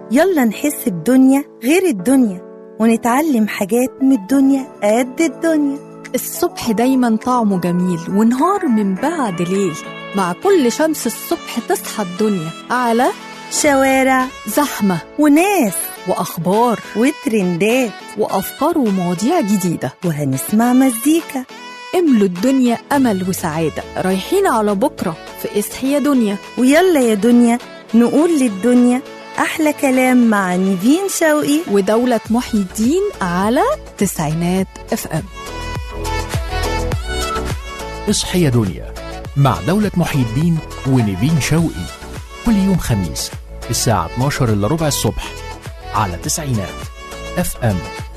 يلا نحس بدنيا غير الدنيا ونتعلم حاجات من الدنيا قد الدنيا الصبح دايما طعمه جميل ونهار من بعد ليل مع كل شمس الصبح تصحى الدنيا على شوارع زحمة وناس وأخبار وترندات وأفكار ومواضيع جديدة وهنسمع مزيكا املوا الدنيا أمل وسعادة رايحين على بكرة في اصحي يا دنيا ويلا يا دنيا نقول للدنيا أحلى كلام مع نيفين شوقي ودولة محي الدين على تسعينات اف ام اصحي يا دنيا مع دولة محي الدين ونيفين شوقي كل يوم خميس الساعة 12 إلا ربع الصبح على تسعينات اف ام